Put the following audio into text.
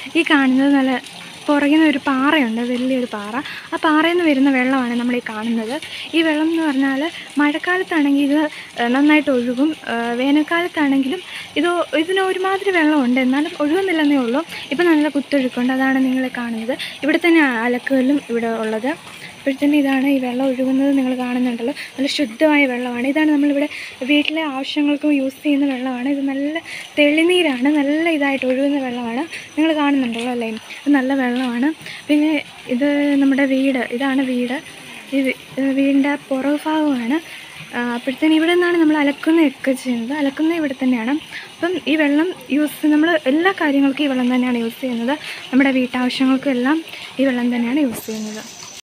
ഈ കാണുന്നത് നല്ല പുറകിൽ നിന്ന് ഒരു പാറയുണ്ട് വലിയൊരു പാറ ആ പാറയിൽ നിന്ന് വരുന്ന വെള്ളമാണ് നമ്മൾ ഈ കാണുന്നത് ഈ വെള്ളം എന്ന് പറഞ്ഞാൽ മഴക്കാലത്താണെങ്കിൽ ഇത് ഏഹ്, നന്നായിട്ട് ഒഴുകും ഏഹ്, വേനൽക്കാലത്താണെങ്കിലും ഇത് ഇതിന് ഒരുമാതിരി വെള്ളമുണ്ട് എന്നാലും ഒഴുകുന്നില്ലെന്നേ ഉള്ളൂ ഇപ്പം നല്ല കുത്തൊഴുക്കുണ്ട് അതാണ് നിങ്ങൾ കാണുന്നത് ഇവിടെ തന്നെ അലക്കുകല്ലും ഇവിടെ ഉള്ളത് ഇപ്പോഴത്തന്നെ ഇതാണ് ഈ വെള്ളം ഒഴുകുന്നത് നിങ്ങൾ കാണുന്നുണ്ടല്ലോ നല്ല ശുദ്ധമായ വെള്ളമാണ് ഇതാണ് നമ്മളിവിടെ വീട്ടിലെ ആവശ്യങ്ങൾക്കും യൂസ് ചെയ്യുന്ന വെള്ളമാണ് ഇത് നല്ല തെളിനീരാണ് നല്ല ഇതായിട്ട് ഒഴുകുന്ന വെള്ളമാണ് നിങ്ങൾ കാണുന്നുണ്ടല്ലോ അല്ലേ ഇത് നല്ല വെള്ളമാണ് പിന്നെ ഇത് നമ്മുടെ വീട് ഇതാണ് വീട് ഈ വീ- ഏഹ് വീടിൻ്റെ പുറകു ഭാഗമാണ് ആ, അപ്പോഴത്തേന് ഇവിടെ നിന്നാണ് നമ്മൾ അലക്കുന്നതൊക്കെ ചെയ്യുന്നത് അലക്കുന്നത് ഇവിടെ തന്നെയാണ് അപ്പം ഈ വെള്ളം യൂസ് നമ്മൾ എല്ലാ കാര്യങ്ങൾക്കും ഈ വെള്ളം തന്നെയാണ് യൂസ് ചെയ്യുന്നത് നമ്മുടെ വീട്ടാവശ്യങ്ങൾക്കും എല്ലാം ഈ വെള്ളം തന്നെയാണ് യൂസ് ചെയ്യുന്നത്